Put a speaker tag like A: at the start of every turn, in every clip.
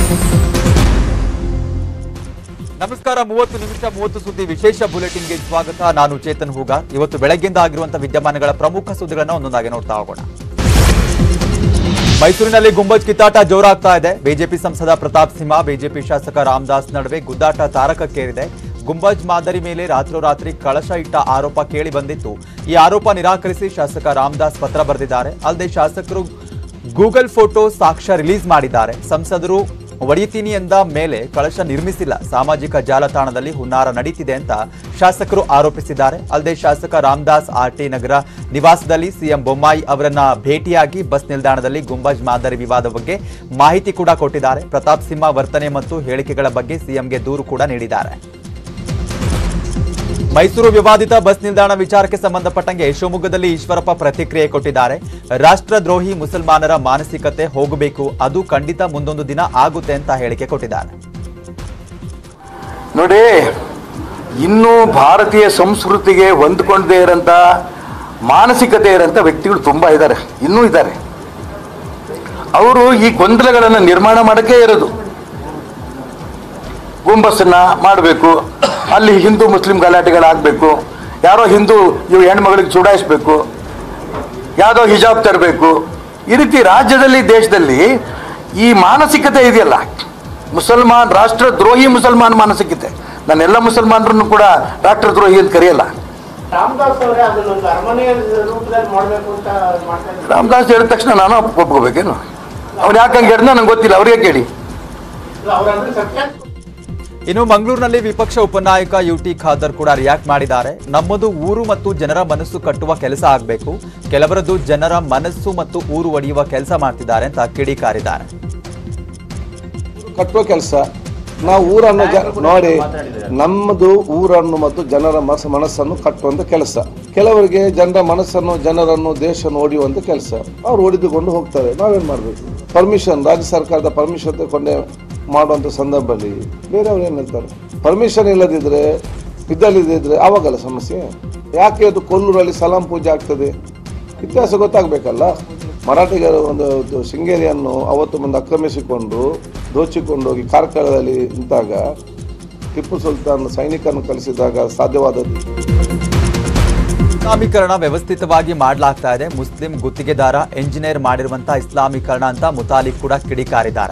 A: ನಮಸ್ಕಾರ ಮೂವತ್ತು ನಿಮಿಷ ಮೂವತ್ತು ಸುದ್ದಿ ವಿಶೇಷ ಬುಲೆಟಿನ್ಗೆ ಸ್ವಾಗತ ನಾನು ಚೇತನ್ ಹೂಗಾರ್ ಇವತ್ತು ಬೆಳಗ್ಗೆಯಿಂದ ಆಗಿರುವಂತಹ ವಿದ್ಯಮಾನಗಳ ಪ್ರಮುಖ ಸುದ್ದಿಗಳನ್ನ ಒಂದೊಂದಾಗಿ ನೋಡ್ತಾ ಹೋಗೋಣ ಮೈಸೂರಿನಲ್ಲಿ ಗುಂಬಜ್ ಕಿತ್ತಾಟ ಜೋರಾಗ್ತಾ ಇದೆ ಬಿಜೆಪಿ ಸಂಸದ ಪ್ರತಾಪ್ ಸಿಂಹ ಬಿಜೆಪಿ ಶಾಸಕ ರಾಮದಾಸ್ ನಡುವೆ ಗುದ್ದಾಟ ತಾರಕಕ್ಕೇರಿದೆ ಗುಂಬಜ್ ಮಾದರಿ ಮೇಲೆ ರಾತ್ರೋರಾತ್ರಿ ಕಳಶ ಇಟ್ಟ ಆರೋಪ ಕೇಳಿ ಬಂದಿತ್ತು ಈ ಆರೋಪ ನಿರಾಕರಿಸಿ ಶಾಸಕ ರಾಮದಾಸ್ ಪತ್ರ ಬರೆದಿದ್ದಾರೆ ಅಲ್ಲದೆ ಶಾಸಕರು ಗೂಗಲ್ ಫೋಟೋ ಸಾಕ್ಷ್ಯ ರಿಲೀಸ್ ಮಾಡಿದ್ದಾರೆ ಸಂಸದರು ಒಡೆಯುತ್ತೀನಿ ಎಂದ ಮೇಲೆ ಕಳಶ ನಿರ್ಮಿಸಿಲ್ಲ ಸಾಮಾಜಿಕ ಜಾಲತಾಣದಲ್ಲಿ ಹುನ್ನಾರ ನಡೀತಿದೆ ಅಂತ ಶಾಸಕರು ಆರೋಪಿಸಿದ್ದಾರೆ ಅಲ್ಲದೆ ಶಾಸಕ ರಾಮದಾಸ್ ಆರ್ಟಿ ನಗರ ನಿವಾಸದಲ್ಲಿ ಸಿಎಂ ಬೊಮ್ಮಾಯಿ ಅವರನ್ನ ಭೇಟಿಯಾಗಿ ಬಸ್ ನಿಲ್ದಾಣದಲ್ಲಿ ಗುಂಬಜ್ ಮಾದರಿ ವಿವಾದ ಬಗ್ಗೆ ಮಾಹಿತಿ ಕೂಡ ಕೊಟ್ಟಿದ್ದಾರೆ ಪ್ರತಾಪ್ ಸಿಂಹ ವರ್ತನೆ ಮತ್ತು ಹೇಳಿಕೆಗಳ ಬಗ್ಗೆ ಸಿಎಂಗೆ ದೂರು ಕೂಡ ನೀಡಿದ್ದಾರೆ ಮೈಸೂರು ವಿವಾದಿತ ಬಸ್ ನಿಲ್ದಾಣ ವಿಚಾರಕ್ಕೆ ಸಂಬಂಧಪಟ್ಟಂಗೆ ಶಿವಮೊಗ್ಗದಲ್ಲಿ ಈಶ್ವರಪ್ಪ ಪ್ರತಿಕ್ರಿಯೆ ಕೊಟ್ಟಿದ್ದಾರೆ ರಾಷ್ಟ್ರದ್ರೋಹಿ ಮುಸಲ್ಮಾನರ ಮಾನಸಿಕತೆ ಹೋಗಬೇಕು ಅದು ಖಂಡಿತ ಮುಂದೊಂದು ದಿನ ಆಗುತ್ತೆ ಅಂತ ಹೇಳಿಕೆ ಕೊಟ್ಟಿದ್ದಾರೆ
B: ನೋಡಿ ಇನ್ನೂ ಭಾರತೀಯ ಸಂಸ್ಕೃತಿಗೆ ಹೊಂದ್ಕೊಂಡೇ ಇರೋಂಥ ಮಾನಸಿಕತೆ ಇರೋಂಥ ವ್ಯಕ್ತಿಗಳು ತುಂಬ ಇದ್ದಾರೆ ಇನ್ನೂ ಇದ್ದಾರೆ ಅವರು ಈ ಗೊಂದಲಗಳನ್ನು ನಿರ್ಮಾಣ ಮಾಡೋಕ್ಕೆ ಇರೋದು ಗುಂಬಸ್ಸನ್ನ ಮಾಡಬೇಕು ಅಲ್ಲಿ ಹಿಂದೂ ಮುಸ್ಲಿಂ ಗಲಾಟೆಗಳಾಗಬೇಕು ಯಾರೋ ಹಿಂದೂ ಇವು ಹೆಣ್ಮಗಳಿಗೆ ಚುಡಾಯಿಸ್ಬೇಕು ಯಾವುದೋ ಹಿಜಾಬ್ ತರಬೇಕು ಈ ರೀತಿ ರಾಜ್ಯದಲ್ಲಿ ದೇಶದಲ್ಲಿ ಈ ಮಾನಸಿಕತೆ ಇದೆಯಲ್ಲ ಮುಸಲ್ಮಾನ್ ರಾಷ್ಟ್ರದ್ರೋಹಿ ಮುಸಲ್ಮಾನ್ ಮಾನಸಿಕತೆ ನಾನೆಲ್ಲ ಮುಸಲ್ಮಾನರನ್ನು ಕೂಡ ರಾಷ್ಟ್ರದ್ರೋಹಿ ಅಂತ ಕರೆಯಲ್ಲ
C: ರಾಮದಾಸ್ ಅವರೇ ಅದನ್ನೊಂದು ಅರಮನೆಯ ರೂಪದಲ್ಲಿ ಮಾಡಬೇಕು ಅಂತ ಮಾಡ್ತಾ ಇದ್ದಾರೆ
B: ರಾಮದಾಸ್ ಹೇಳಿದ ತಕ್ಷಣ ನಾನು ಒಪ್ಕೋಬೇಕೇನು ಅವ್ನು ಯಾಕೆ ಹಂಗೆ ಹೇಳಿದ ನಂಗೆ ಗೊತ್ತಿಲ್ಲ ಅವ್ರಿಗೆ ಕೇಳಿ
C: ಅವರಂದ್ರೆ ಸತ್ಯ
A: ಇನ್ನು ಮಂಗಳೂರಿನಲ್ಲಿ ವಿಪಕ್ಷ ಉಪನಾಯಕ ಯುಟಿ ಖಾದರ್ ಕೂಡ ರಿಯಾಕ್ಟ್ ಮಾಡಿದ್ದಾರೆ ನಮ್ಮದು ಊರು ಮತ್ತು ಜನರ ಮನಸ್ಸು ಕಟ್ಟುವ ಕೆಲಸ ಆಗಬೇಕು ಕೆಲವರದ್ದು ಜನರ ಮನಸ್ಸು ಮತ್ತು ಊರು ಒಡೆಯುವ ಕೆಲಸ ಮಾಡ್ತಿದ್ದಾರೆ ಅಂತ ಕಿಡಿಕಾರಿದ್ದಾರೆ
D: ಕಟ್ಟುವ ಕೆಲಸ ನಾವು ಊರನ್ನು ಜ ನೋಡಿ ನಮ್ಮದು ಊರನ್ನು ಮತ್ತು ಜನರ ಮನಸ್ ಮನಸ್ಸನ್ನು ಕಟ್ಟುವಂತ ಕೆಲಸ ಕೆಲವರಿಗೆ ಜನರ ಮನಸ್ಸನ್ನು ಜನರನ್ನು ದೇಶವನ್ನು ಹೊಡೆಯುವಂತ ಕೆಲಸ ಅವ್ರು ಹೊಡೆದುಕೊಂಡು ಹೋಗ್ತಾರೆ ನಾವೇನ್ ಮಾಡ್ಬೇಕು ಪರ್ಮಿಷನ್ ರಾಜ್ಯ ಸರ್ಕಾರದ ಪರ್ಮಿಷನ್ ತಗೊಂಡೆ ಮಾಡುವಂತ ಸಂದರ್ಭದಲ್ಲಿ ಬೇರೆಯವ್ರು ಏನ್ ಹೇಳ್ತಾರೆ ಪರ್ಮಿಷನ್ ಇಲ್ಲದಿದ್ರೆ ಇದ್ದಲ್ಲಿದ್ದರೆ ಆವಾಗಲ್ಲ ಸಮಸ್ಯೆ ಯಾಕೆ ಅದು ಕೊಲ್ಲೂರಲ್ಲಿ ಸಲಾಂ ಪೂಜೆ ಆಗ್ತದೆ ಇತಿಹಾಸ ಗೊತ್ತಾಗಬೇಕಲ್ಲ ಮರಾಠಿಗರು ಒಂದು ಒಂದು ಶೃಂಗೇರಿಯನ್ನು ಅವತ್ತು ಮುಂದೆ ಆಕ್ರಮಿಸಿಕೊಂಡು ದೋಚಿಕೊಂಡು ಹೋಗಿ ಕಾರ್ಕಳದಲ್ಲಿ ನಿಂತಾಗ ಟಿಪ್ಪು ಸುಲ್ತಾನ್ ಸೈನಿಕರನ್ನು ಕಳಿಸಿದಾಗ ಸಾಧ್ಯವಾದದ್ದು
A: ಇಸ್ಲಾಮೀಕರಣ ವ್ಯವಸ್ಥಿತವಾಗಿ ಮಾಡಲಾಗ್ತಾ ಇದೆ ಮುಸ್ಲಿಂ ಗುತ್ತಿಗೆದಾರ ಎಂಜಿನಿಯರ್ ಮಾಡಿರುವಂತಹ ಇಸ್ಲಾಮೀಕರಣ ಅಂತ ಮುತಾಲಿಕ್ ಕೂಡ ಕಿಡಿಕಾರಿದ್ದಾರೆ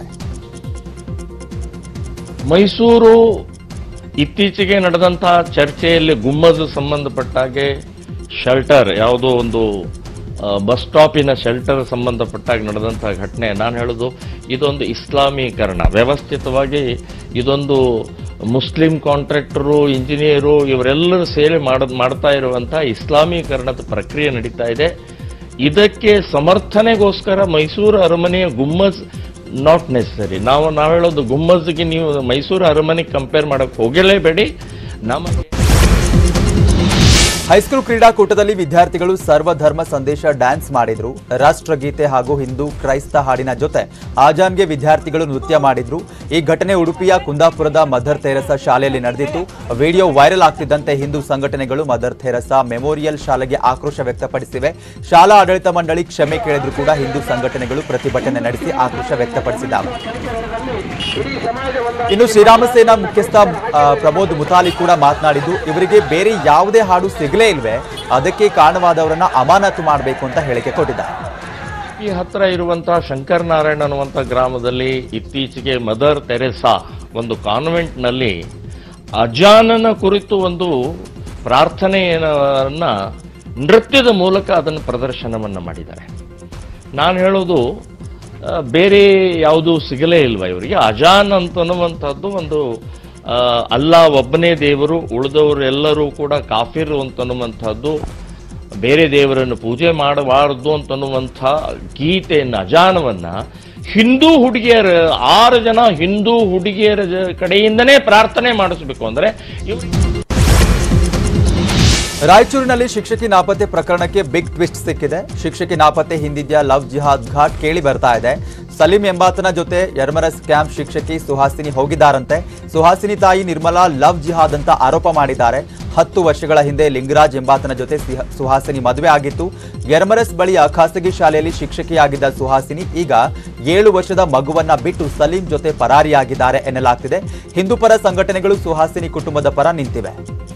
E: ಮೈಸೂರು ಇತ್ತೀಚೆಗೆ ನಡೆದಂತಹ ಚರ್ಚೆಯಲ್ಲಿ ಗುಮ್ಮಜ್ ಸಂಬಂಧಪಟ್ಟಾಗೆ ಶೆಲ್ಟರ್ ಯಾವುದೋ ಒಂದು ಆ, ಬಸ್ ಸ್ಟಾಪಿನ ಶೆಲ್ಟರ್ ಸಂಬಂಧಪಟ್ಟಾಗ ನಡೆದಂತಹ ಘಟನೆ ನಾನು ಹೇಳೋದು ಇದೊಂದು ಇಸ್ಲಾಮೀಕರಣ ವ್ಯವಸ್ಥಿತವಾಗಿ ಇದೊಂದು ಮುಸ್ಲಿಂ ಕಾಂಟ್ರಾಕ್ಟರು ಇಂಜಿನಿಯರು ಇವರೆಲ್ಲರೂ ಸೇರಿ ಮಾಡ ಮಾಡ್ತಾ ಇರುವಂತಹ ಇಸ್ಲಾಮೀಕರಣದ ಪ್ರಕ್ರಿಯೆ ನಡೀತಾ ಇದೆ ಇದಕ್ಕೆ ಸಮರ್ಥನೆಗೋಸ್ಕರ ಮೈಸೂರು ಅರಮನೆಯ ಗುಮ್ಮಜ್ ನಾಟ್ ನೆಸರಿ ನಾವು ನಾವು ಹೇಳೋದು ಗುಮ್ಮಜ್ಗೆ ನೀವು ಮೈಸೂರು ಅರಮನೆಗೆ ಕಂಪೇರ್ ಮಾಡಕ್ಕೆ ಹೋಗಲೇಬೇಡಿ ನಮಗೆ
A: ಹೈಸ್ಕೂಲ್ ಕ್ರೀಡಾಕೂಟದಲ್ಲಿ ವಿದ್ಯಾರ್ಥಿಗಳು ಸರ್ವಧರ್ಮ ಸಂದೇಶ ಡ್ಯಾನ್ಸ್ ಮಾಡಿದ್ರು ರಾಷ್ಟ್ರಗೀತೆ ಹಾಗೂ ಹಿಂದೂ ಕ್ರೈಸ್ತ ಹಾಡಿನ ಜೊತೆ ಆಜಾನ್ಗೆ ವಿದ್ಯಾರ್ಥಿಗಳು ನೃತ್ಯ ಮಾಡಿದ್ರು ಈ ಘಟನೆ ಉಡುಪಿಯ ಕುಂದಾಪುರದ ಮದರ್ ಥೆರಸಾ ಶಾಲೆಯಲ್ಲಿ ನಡೆದಿತ್ತು ವಿಡಿಯೋ ವೈರಲ್ ಆಗ್ತಿದ್ದಂತೆ ಹಿಂದೂ ಸಂಘಟನೆಗಳು ಮದರ್ ಥೆರಸಾ ಮೆಮೋರಿಯಲ್ ಶಾಲೆಗೆ ಆಕ್ರೋಶ ವ್ಯಕ್ತಪಡಿಸಿವೆ ಶಾಲಾ ಆಡಳಿತ ಮಂಡಳಿ ಕ್ಷಮೆ ಕೇಳಿದ್ರು ಕೂಡ ಹಿಂದೂ ಸಂಘಟನೆಗಳು ಪ್ರತಿಭಟನೆ ನಡೆಸಿ ಆಕ್ರೋಶ ವ್ಯಕ್ತಪಡಿಸಿದ್ದಾವೆ ಇನ್ನು ಶ್ರೀರಾಮ ಸೇನಾ ಮುಖ್ಯಸ್ಥ ಆ, ಪ್ರಮೋದ್ ಮುತಾಲಿ ಕೂಡ ಮಾತನಾಡಿದ್ದು ಇವರಿಗೆ ಬೇರೆ ಯಾವುದೇ ಹಾಡು ಸಿಗಲೇ ಇಲ್ವೇ ಅದಕ್ಕೆ ಕಾರಣವಾದವರನ್ನ ಅಮಾನತು ಮಾಡಬೇಕು ಅಂತ ಹೇಳಿಕೆ ಕೊಟ್ಟಿದ್ದಾರೆ
E: ಈ ಹತ್ರ ಇರುವಂತಹ ಶಂಕರ್ ನಾರಾಯಣ ಅನ್ನುವಂಥ ಗ್ರಾಮದಲ್ಲಿ ಇತ್ತೀಚೆಗೆ ಮದರ್ ತೆರೆಸಾ ಒಂದು ಕಾನ್ವೆಂಟ್ನಲ್ಲಿ ಅಜಾನನ ಕುರಿತು ಒಂದು ಪ್ರಾರ್ಥನೆಯನ್ನ ನೃತ್ಯದ ಮೂಲಕ ಅದನ್ನು ಪ್ರದರ್ಶನವನ್ನು ಮಾಡಿದ್ದಾರೆ ನಾನು ಹೇಳೋದು ಆ, ಬೇರೆ ಯಾವುದು ಸಿಗಲೇ ಇಲ್ವಾ ಇವರಿಗೆ ಅಜಾನ್ ಅಂತನ್ನುವಂಥದ್ದು ಒಂದು ಆ, ಅಲ್ಲಾ ಒಬ್ಬನೇ ದೇವರು ಉಳಿದವರೆಲ್ಲರೂ ಕೂಡ ಕಾಫಿರು ಅಂತನ್ನುವಂಥದ್ದು ಬೇರೆ ದೇವರನ್ನು ಪೂಜೆ ಮಾಡಬಾರದು ಅಂತನ್ನುವಂಥ ಗೀತೆಯನ್ನು ಅಜಾನವನ್ನ ಹಿಂದೂ ಹುಡುಗಿಯರ ಆರು ಜನ ಹಿಂದೂ ಹುಡುಗಿಯರ ಜ- ಕಡೆಯಿಂದನೇ ಪ್ರಾರ್ಥನೆ ಮಾಡಿಸ್ಬೇಕು ಅಂದ್ರೆ ಇವ್
A: ರಾಯಚೂರಿನಲ್ಲಿ ಶಿಕ್ಷಕಿ ನಾಪತ್ತೆ ಪ್ರಕರಣಕ್ಕೆ ಬಿಗ್ ಟ್ವಿಸ್ಟ್ ಸಿಕ್ಕಿದೆ ಶಿಕ್ಷಕಿ ನಾಪತ್ತೆ ಹಿಂದಿದ್ಯ ಲವ್ ಜಿಹಾದ್ ಘಾಟ್ ಕೇಳಿ ಬರ್ತಾ ಇದೆ ಸಲೀಂ ಎಂಬಾತನ ಜೊತೆ ಯರ್ಮರಸ್ ಕ್ಯಾಂಪ್ ಶಿಕ್ಷಕಿ ಸುಹಾಸಿನಿ ಹೋಗಿದ್ದಾರಂತೆ ಸುಹಾಸಿನಿ ತಾಯಿ ನಿರ್ಮಲಾ ಲವ್ ಜಿಹಾದ್ ಅಂತ ಆರೋಪ ಮಾಡಿದ್ದಾರೆ ಹತ್ತು ವರ್ಷಗಳ ಹಿಂದೆ ಲಿಂಗರಾಜ್ ಎಂಬಾತನ ಜೊತೆ ಸಿಹ- ಸುಹಾಸಿನಿ ಮದುವೆ ಆಗಿತ್ತು ಯರಮರಸ್ ಬಳಿಯ ಖಾಸಗಿ ಶಾಲೆಯಲ್ಲಿ ಶಿಕ್ಷಕಿಯಾಗಿದ್ದ ಸುಹಾಸಿನಿ ಈಗ ಏಳು ವರ್ಷದ ಮಗುವನ್ನ ಬಿಟ್ಟು ಸಲೀಂ ಜೊತೆ ಪರಾರಿಯಾಗಿದ್ದಾರೆ ಎನ್ನಲಾಗ್ತಿದೆ ಹಿಂದೂಪರ ಸಂಘಟನೆಗಳು ಸುಹಾಸಿನಿ ಕುಟುಂಬದ ಪರ ನಿಂತಿವೆ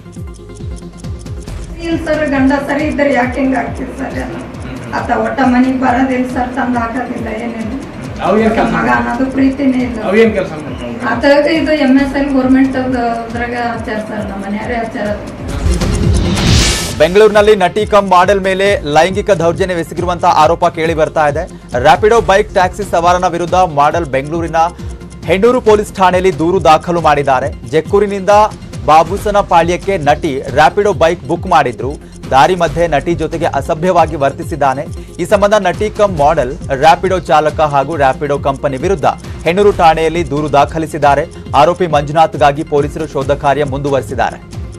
F: ಇಲ್ಲ ಸರ್ ಗಂಡ ಸರಿ ಇದ್ರೆ ಯಾಕೆ ಹಿಂಗೆ ಆಗ್ತಿದೆ ಸರ್ ಎಲ್ಲ ಆತ ಒಟ್ಟ ಮನೆಗೆ ಬರೋದಿಲ್ಲ ಸರ್ ತಂದು ಹಾಕೋದಿಲ್ಲ ಏನೇನು
C: ಅವೇನ್ ಕೆಲ್ಸ
F: ಮಗ ಅನ್ನೋದು ಪ್ರೀತಿನೇ ಇಲ್ಲ
C: ಅವೇನ್ ಕೆಲಸ ಮಾಡ್ತಾರೆ
F: ಆತ ಇದು ಎಮ್ ಎಸ್ ಎಲ್ ಗೌರ್ಮೆಂಟ್ ಅದ್ರಾಗ ಹಚ್ಚಾರ ಸರ್ ನಮ್ಮ ಮನೆಯವರೇ ಹಚ್ಚಾರ
A: ಬೆಂಗಳೂರಿನಲ್ಲಿ ನಟಿ ಕಮ್ ಮಾಡೆಲ್ ಮೇಲೆ ಲೈಂಗಿಕ ದೌರ್ಜನ್ಯವೆಸಗಿರುವಂತಹ ಆರೋಪ ಕೇಳಿ ಬರ್ತಾ ಇದೆ ರ್ಯಾಪಿಡೋ ಬೈಕ್ ಟ್ಯಾಕ್ಸಿ ಸವಾರನ ವಿರುದ್ಧ ಮಾಡೆಲ್ ಬೆಂಗಳೂರಿನ ಹೆಣ್ಣೂರು ಪೊಲೀಸ್ ಠಾಣೆಯಲ್ಲಿ ದೂರು ದಾಖಲು ಮಾಡಿದ್ದಾರೆ ಜಕ್ಕೂರಿನಿಂದ ಬಾಬುಸನ ಪಾಳ್ಯಕ್ಕೆ ನಟಿ ರ್ಯಾಪಿಡೋ ಬೈಕ್ ಬುಕ್ ಮಾಡಿದ್ರು ದಾರಿ ಮಧ್ಯೆ ನಟಿ ಜೊತೆಗೆ ಅಸಭ್ಯವಾಗಿ ವರ್ತಿಸಿದ್ದಾನೆ ಈ ಸಂಬಂಧ ನಟಿ ಕಮ್ ಮಾಡೆಲ್ ರ್ಯಾಪಿಡೋ ಚಾಲಕ ಹಾಗೂ ರ್ಯಾಪಿಡೋ ಕಂಪನಿ ವಿರುದ್ಧ ಹೆಣ್ಣೂರು ಠಾಣೆಯಲ್ಲಿ ದೂರು ದಾಖಲಿಸಿದ್ದಾರೆ ಆರೋಪಿ ಮಂಜುನಾಥ್ಗಾಗಿ ಪೊಲೀಸರು ಶೋಧ ಕಾರ್ಯ ಮುಂದುವರೆಸಿದ್ದಾರೆ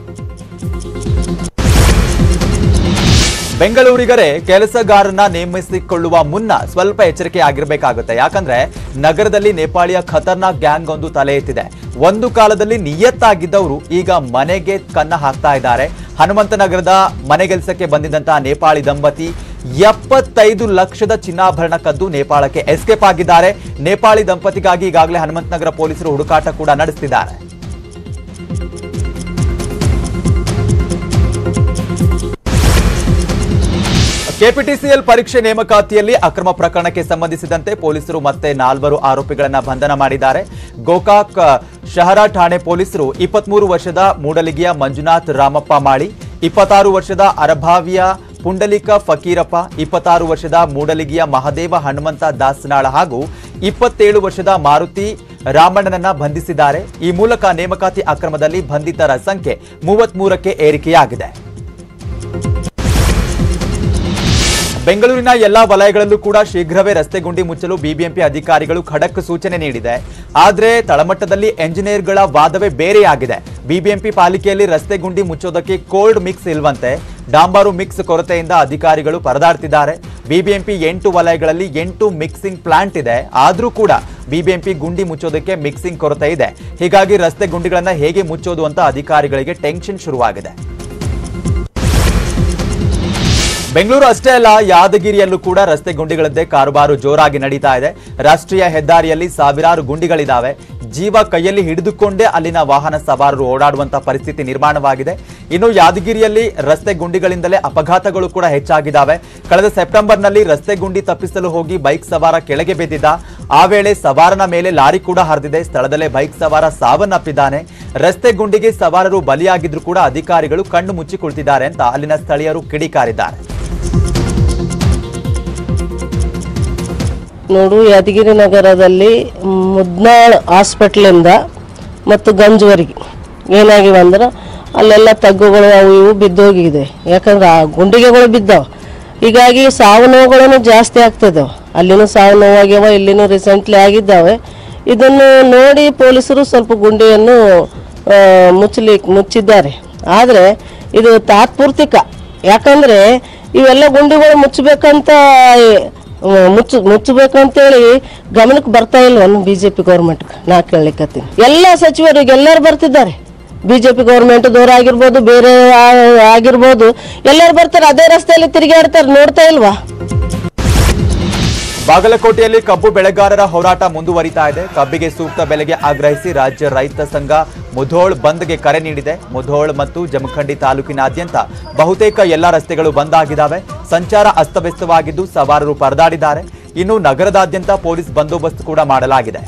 A: ಬೆಂಗಳೂರಿಗರೇ ಕೆಲಸಗಾರನ ನೇಮಿಸಿಕೊಳ್ಳುವ ಮುನ್ನ ಸ್ವಲ್ಪ ಎಚ್ಚರಿಕೆ ಆಗಿರಬೇಕಾಗುತ್ತೆ ಯಾಕಂದ್ರೆ ನಗರದಲ್ಲಿ ನೇಪಾಳಿಯ ಖತರ್ನಾಕ್ ಗ್ಯಾಂಗ್ ಒಂದು ತಲೆ ಎತ್ತಿದೆ ಒಂದು ಕಾಲದಲ್ಲಿ ನಿಯತ್ತಾಗಿದ್ದವರು ಈಗ ಮನೆಗೆ ಕನ್ನ ಹಾಕ್ತಾ ಇದ್ದಾರೆ ಹನುಮಂತನಗರದ ಮನೆಗೆಲ್ಸಕ್ಕೆ ಬಂದಿದ್ದಂತಹ ನೇಪಾಳಿ ದಂಪತಿ ಎಪ್ಪತ್ತೈದು ಲಕ್ಷದ ಚಿನ್ನಾಭರಣ ಕದ್ದು ನೇಪಾಳಕ್ಕೆ ಎಸ್ಕೇಪ್ ಆಗಿದ್ದಾರೆ ನೇಪಾಳಿ ದಂಪತಿಗಾಗಿ ಈಗಾಗಲೇ ಹನುಮಂತನಗರ ಪೊಲೀಸರು ಹುಡುಕಾಟ ಕೂಡ ನಡೆಸುತ್ತಿದ್ದಾರೆ ಕೆಪಿಟಿಸಿಎಲ್ ಪರೀಕ್ಷೆ ನೇಮಕಾತಿಯಲ್ಲಿ ಅಕ್ರಮ ಪ್ರಕರಣಕ್ಕೆ ಸಂಬಂಧಿಸಿದಂತೆ ಪೊಲೀಸರು ಮತ್ತೆ ನಾಲ್ವರು ಆರೋಪಿಗಳನ್ನ ಬಂಧನ ಮಾಡಿದ್ದಾರೆ ಗೋಕಾಕ್ ಅ, ಶಹರ ಠಾಣೆ ಪೊಲೀಸರು ಇಪ್ಪತ್ಮೂರು ವರ್ಷದ ಮೂಡಲಿಗೆಯ ಮಂಜುನಾಥ್ ರಾಮಪ್ಪ ಮಾಳಿ ಇಪ್ಪತ್ತಾರು ವರ್ಷದ ಅರಭಾವಿಯ ಪುಂಡಲಿಕ ಫಕೀರಪ್ಪ ಇಪ್ಪತ್ತಾರು ವರ್ಷದ ಮೂಡಲಿಗೆಯ ಮಹದೇವ ಹನುಮಂತ ದಾಸನಾಳ ಹಾಗೂ ಇಪ್ಪತ್ತೇಳು ವರ್ಷದ ಮಾರುತಿ ರಾಮಣ್ಣನನ್ನ ಬಂಧಿಸಿದ್ದಾರೆ ಈ ಮೂಲಕ ನೇಮಕಾತಿ ಅಕ್ರಮದಲ್ಲಿ ಬಂಧಿತರ ಸಂಖ್ಯೆ ಮೂವತ್ಮೂರಕ್ಕೆ ಏರಿಕೆಯಾಗಿದೆ ಬೆಂಗಳೂರಿನ ಎಲ್ಲಾ ವಲಯಗಳಲ್ಲೂ ಕೂಡ ಶೀಘ್ರವೇ ರಸ್ತೆ ಗುಂಡಿ ಮುಚ್ಚಲು ಬಿಬಿಎಂಪಿ ಅಧಿಕಾರಿಗಳು ಖಡಕ್ ಸೂಚನೆ ನೀಡಿದೆ ಆದ್ರೆ ತಳಮಟ್ಟದಲ್ಲಿ ಎಂಜಿನಿಯರ್ಗಳ ವಾದವೇ ಬೇರೆಯಾಗಿದೆ ಬಿಬಿಎಂಪಿ ಪಾಲಿಕೆಯಲ್ಲಿ ರಸ್ತೆ ಗುಂಡಿ ಮುಚ್ಚೋದಕ್ಕೆ ಕೋಲ್ಡ್ ಮಿಕ್ಸ್ ಇಲ್ವಂತೆ ಡಾಂಬಾರು ಮಿಕ್ಸ್ ಕೊರತೆಯಿಂದ ಅಧಿಕಾರಿಗಳು ಪರದಾಡ್ತಿದ್ದಾರೆ ಬಿಬಿಎಂಪಿ ಎಂಟು ವಲಯಗಳಲ್ಲಿ ಎಂಟು ಮಿಕ್ಸಿಂಗ್ ಪ್ಲಾಂಟ್ ಇದೆ ಆದ್ರೂ ಕೂಡ ಬಿಬಿಎಂಪಿ ಗುಂಡಿ ಮುಚ್ಚೋದಕ್ಕೆ ಮಿಕ್ಸಿಂಗ್ ಕೊರತೆ ಇದೆ ಹೀಗಾಗಿ ರಸ್ತೆ ಗುಂಡಿಗಳನ್ನ ಹೇಗೆ ಮುಚ್ಚೋದು ಅಂತ ಅಧಿಕಾರಿಗಳಿಗೆ ಟೆನ್ಷನ್ ಶುರುವಾಗಿದೆ ಬೆಂಗಳೂರು ಅಷ್ಟೇ ಅಲ್ಲ ಯಾದಗಿರಿಯಲ್ಲೂ ಕೂಡ ರಸ್ತೆ ಗುಂಡಿಗಳದ್ದೇ ಕಾರುಬಾರು ಜೋರಾಗಿ ನಡೀತಾ ಇದೆ ರಾಷ್ಟ್ರೀಯ ಹೆದ್ದಾರಿಯಲ್ಲಿ ಸಾವಿರಾರು ಗುಂಡಿಗಳಿದಾವೆ ಜೀವ ಕೈಯಲ್ಲಿ ಹಿಡಿದುಕೊಂಡೇ ಅಲ್ಲಿನ ವಾಹನ ಸವಾರರು ಓಡಾಡುವಂತ ಪರಿಸ್ಥಿತಿ ನಿರ್ಮಾಣವಾಗಿದೆ ಇನ್ನು ಯಾದಗಿರಿಯಲ್ಲಿ ರಸ್ತೆ ಗುಂಡಿಗಳಿಂದಲೇ ಅಪಘಾತಗಳು ಕೂಡ ಹೆಚ್ಚಾಗಿದ್ದಾವೆ ಕಳೆದ ಸೆಪ್ಟೆಂಬರ್ನಲ್ಲಿ ರಸ್ತೆ ಗುಂಡಿ ತಪ್ಪಿಸಲು ಹೋಗಿ ಬೈಕ್ ಸವಾರ ಕೆಳಗೆ ಬಿದ್ದಿದ್ದ ಆ ವೇಳೆ ಸವಾರನ ಮೇಲೆ ಲಾರಿ ಕೂಡ ಹರಿದಿದೆ ಸ್ಥಳದಲ್ಲೇ ಬೈಕ್ ಸವಾರ ಸಾವನ್ನಪ್ಪಿದ್ದಾನೆ ರಸ್ತೆ ಗುಂಡಿಗೆ ಸವಾರರು ಬಲಿಯಾಗಿದ್ರು ಕೂಡ ಅಧಿಕಾರಿಗಳು ಕಣ್ಣು ಮುಚ್ಚಿ ಕುಳಿತಿದ್ದಾರೆ ಅಂತ ಅಲ್ಲಿನ ಸ್ಥಳೀಯರು ಕಿಡಿಕಾರಿದ್ದಾರೆ
G: ನೋಡು ಯಾದಗಿರಿ ನಗರದಲ್ಲಿ ಮುದ್ನಾಳ್ ಹಾಸ್ಪಿಟ್ಲಿಂದ ಮತ್ತು ಗಂಜುವರೆಗೆ ಏನಾಗಿವೆ ಅಂದ್ರೆ ಅಲ್ಲೆಲ್ಲ ತಗ್ಗುಗಳು ಅವು ಇವು ಬಿದ್ದೋಗಿದೆ ಯಾಕಂದ್ರೆ ಆ ಗುಂಡಿಗೆಗಳು ಬಿದ್ದಾವ ಹೀಗಾಗಿ ಸಾವು ನೋವುಗಳನ್ನು ಜಾಸ್ತಿ ಆಗ್ತದೆ ಅಲ್ಲಿನೂ ಸಾವು ನೋವಾಗ್ಯಾವ ಇಲ್ಲಿನೂ ರೀಸೆಂಟ್ಲಿ ಆಗಿದ್ದಾವೆ ಇದನ್ನು ನೋಡಿ ಪೊಲೀಸರು ಸ್ವಲ್ಪ ಗುಂಡಿಯನ್ನು ಆ, ಮುಚ್ಚಲಿ ಮುಚ್ಚಿದ್ದಾರೆ ಆದರೆ ಇದು ತಾತ್ಪೂರ್ತಿಕ ಯಾಕಂದರೆ ಇವೆಲ್ಲ ಗುಂಡಿಗಳು ಮುಚ್ಚಬೇಕಂತ ಮುಚ್ಚ ಮುಚ್ಚಬೇಕಂತೇಳಿ ಗಮನಕ್ಕೆ ಬರ್ತಾ ಇಲ್ವನು ಬಿ ಜೆ ಪಿ ಗೌರ್ಮೆಂಟ್ಗೆ ನಾ ಕೇಳಲಿಕ್ಕತ್ತೀನಿ ಎಲ್ಲ ಸಚಿವರಿಗೆ ಎಲ್ಲರೂ ಬರ್ತಿದ್ದಾರೆ ಬಿ ಜೆ ಪಿ ಗೌರ್ಮೆಂಟ್ದವ್ರು ಆಗಿರ್ಬೋದು ಬೇರೆ ಆ- ಆಗಿರ್ಬೋದು ಎಲ್ಲರೂ ಬರ್ತಾರೆ ಅದೇ ರಸ್ತೆಯಲ್ಲಿ ತಿರುಗಾಡ್ತಾರೆ ನೋಡ್ತಾ ಇಲ್ವಾ
A: ಬಾಗಲಕೋಟೆಯಲ್ಲಿ ಕಬ್ಬು ಬೆಳೆಗಾರರ ಹೋರಾಟ ಮುಂದುವರಿತಾ ಇದೆ ಕಬ್ಬಿಗೆ ಸೂಕ್ತ ಬೆಲೆಗೆ ಆಗ್ರಹಿಸಿ ರಾಜ್ಯ ರೈತ ಸಂಘ ಮುಧೋಳ್ ಬಂದ್ಗೆ ಕರೆ ನೀಡಿದೆ ಮುಧೋಳ್ ಮತ್ತು ಜಮಖಂಡಿ ತಾಲೂಕಿನಾದ್ಯಂತ ಬಹುತೇಕ ಎಲ್ಲಾ ರಸ್ತೆಗಳು ಬಂದ್ ಆಗಿದ್ದಾವೆ ಸಂಚಾರ ಅಸ್ತವ್ಯಸ್ತವಾಗಿದ್ದು ಸವಾರರು ಪರದಾಡಿದ್ದಾರೆ ಇನ್ನು ನಗರದಾದ್ಯಂತ ಪೊಲೀಸ್ ಬಂದೋಬಸ್ತ್ ಕೂಡ ಮಾಡಲಾಗಿದೆ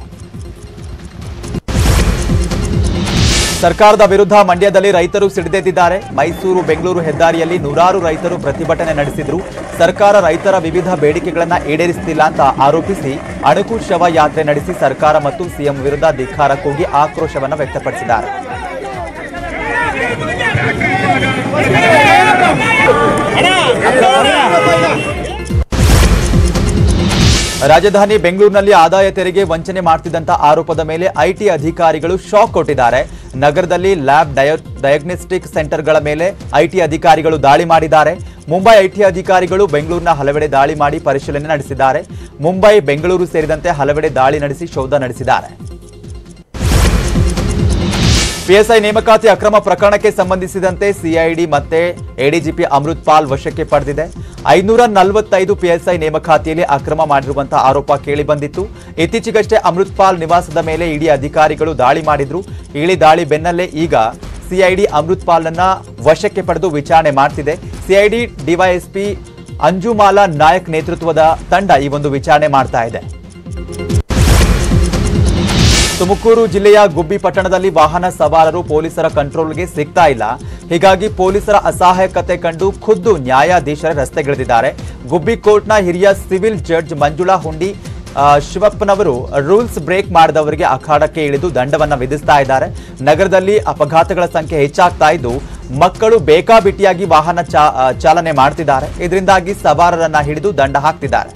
A: ಸರ್ಕಾರದ ವಿರುದ್ಧ ಮಂಡ್ಯದಲ್ಲಿ ರೈತರು ಸಿಡಿದೆದ್ದಿದ್ದಾರೆ ಮೈಸೂರು ಬೆಂಗಳೂರು ಹೆದ್ದಾರಿಯಲ್ಲಿ ನೂರಾರು ರೈತರು ಪ್ರತಿಭಟನೆ ನಡೆಸಿದ್ರು ಸರ್ಕಾರ ರೈತರ ವಿವಿಧ ಬೇಡಿಕೆಗಳನ್ನ ಈಡೇರಿಸುತ್ತಿಲ್ಲ ಅಂತ ಆರೋಪಿಸಿ ಅಣುಕು ಶವ ಯಾತ್ರೆ ನಡೆಸಿ ಸರ್ಕಾರ ಮತ್ತು ಸಿಎಂ ವಿರುದ್ಧ ಧಿಕ್ಕಾರ ಕೂಗಿ ಆಕ್ರೋಶವನ್ನ ವ್ಯಕ್ತಪಡಿಸಿದ್ದಾರೆ ರಾಜಧಾನಿ ಬೆಂಗಳೂರಿನಲ್ಲಿ ಆದಾಯ ತೆರಿಗೆ ವಂಚನೆ ಮಾಡ್ತಿದ್ದಂತ ಆರೋಪದ ಮೇಲೆ ಐಟಿ ಅಧಿಕಾರಿಗಳು ಶಾಕ್ ಕೊಟ್ಟಿದ್ದಾರೆ ನಗರದಲ್ಲಿ ಲ್ಯಾಬ್ ಡಯೋ ಡಯಾಗ್ನೋಸ್ಟಿಕ್ ಸೆಂಟರ್ಗಳ ಮೇಲೆ ಐಟಿ ಅಧಿಕಾರಿಗಳು ದಾಳಿ ಮಾಡಿದ್ದಾರೆ ಮುಂಬೈ ಐಟಿ ಅಧಿಕಾರಿಗಳು ಬೆಂಗಳೂರಿನ ಹಲವೆಡೆ ದಾಳಿ ಮಾಡಿ ಪರಿಶೀಲನೆ ನಡೆಸಿದ್ದಾರೆ ಮುಂಬೈ ಬೆಂಗಳೂರು ಸೇರಿದಂತೆ ಹಲವೆಡೆ ದಾಳಿ ನಡೆಸಿ ಶೋಧ ನಡೆಸಿದ್ದಾರೆ ಪಿಎಸ್ಐ ನೇಮಕಾತಿ ಅಕ್ರಮ ಪ್ರಕರಣಕ್ಕೆ ಸಂಬಂಧಿಸಿದಂತೆ ಸಿಐಡಿ ಮತ್ತೆ ಎಡಿಜಿಪಿ ಅಮೃತ್ ಪಾಲ್ ವಶಕ್ಕೆ ಪಡೆದಿದೆ ಐನೂರ ನಲವತ್ತೈದು ಪಿಎಸ್ಐ ನೇಮಕಾತಿಯಲ್ಲಿ ಅಕ್ರಮ ಮಾಡಿರುವಂತಹ ಆರೋಪ ಕೇಳಿಬಂದಿತ್ತು ಇತ್ತೀಚೆಗಷ್ಟೇ ಅಮೃತ್ ಪಾಲ್ ನಿವಾಸದ ಮೇಲೆ ಇಡಿ ಅಧಿಕಾರಿಗಳು ದಾಳಿ ಮಾಡಿದ್ರು ಇಳಿ ದಾಳಿ ಬೆನ್ನಲ್ಲೇ ಈಗ ಸಿಐಡಿ ಅಮೃತ್ ಪಾಲ್ನನ್ನ ವಶಕ್ಕೆ ಪಡೆದು ವಿಚಾರಣೆ ಮಾಡ್ತಿದೆ ಸಿಐಡಿ ಡಿವೈಎಸ್ಪಿ ಅಂಜುಮಾಲಾ ನಾಯಕ್ ನೇತೃತ್ವದ ತಂಡ ಈ ಒಂದು ವಿಚಾರಣೆ ಮಾಡ್ತಾ ಇದೆ ತುಮಕೂರು ಜಿಲ್ಲೆಯ ಗುಬ್ಬಿ ಪಟ್ಟಣದಲ್ಲಿ ವಾಹನ ಸವಾರರು ಪೊಲೀಸರ ಕಂಟ್ರೋಲ್ಗೆ ಸಿಗ್ತಾ ಇಲ್ಲ ಹೀಗಾಗಿ ಪೊಲೀಸರ ಅಸಹಾಯಕತೆ ಕಂಡು ಖುದ್ದು ನ್ಯಾಯಾಧೀಶರ ರಸ್ತೆಗಿಳಿದಿದ್ದಾರೆ ಗುಬ್ಬಿ ಕೋರ್ಟ್ನ ಹಿರಿಯ ಸಿವಿಲ್ ಜಡ್ಜ್ ಮಂಜುಳಾ ಹುಂಡಿ ಆ, ಶಿವಪ್ಪನವರು ರೂಲ್ಸ್ ಬ್ರೇಕ್ ಮಾಡಿದವರಿಗೆ ಅಖಾಡಕ್ಕೆ ಇಳಿದು ದಂಡವನ್ನ ವಿಧಿಸ್ತಾ ಇದ್ದಾರೆ ನಗರದಲ್ಲಿ ಅಪಘಾತಗಳ ಸಂಖ್ಯೆ ಹೆಚ್ಚಾಗ್ತಾ ಇದ್ದು ಮಕ್ಕಳು ಬೇಕಾಬಿಟ್ಟಿಯಾಗಿ ವಾಹನ ಚಾ- ಆ, ಚಾಲನೆ ಮಾಡ್ತಿದ್ದಾರೆ ಇದರಿಂದಾಗಿ ಸವಾರರನ್ನ ಹಿಡಿದು ದಂಡ ಹಾಕ್ತಿದ್ದಾರೆ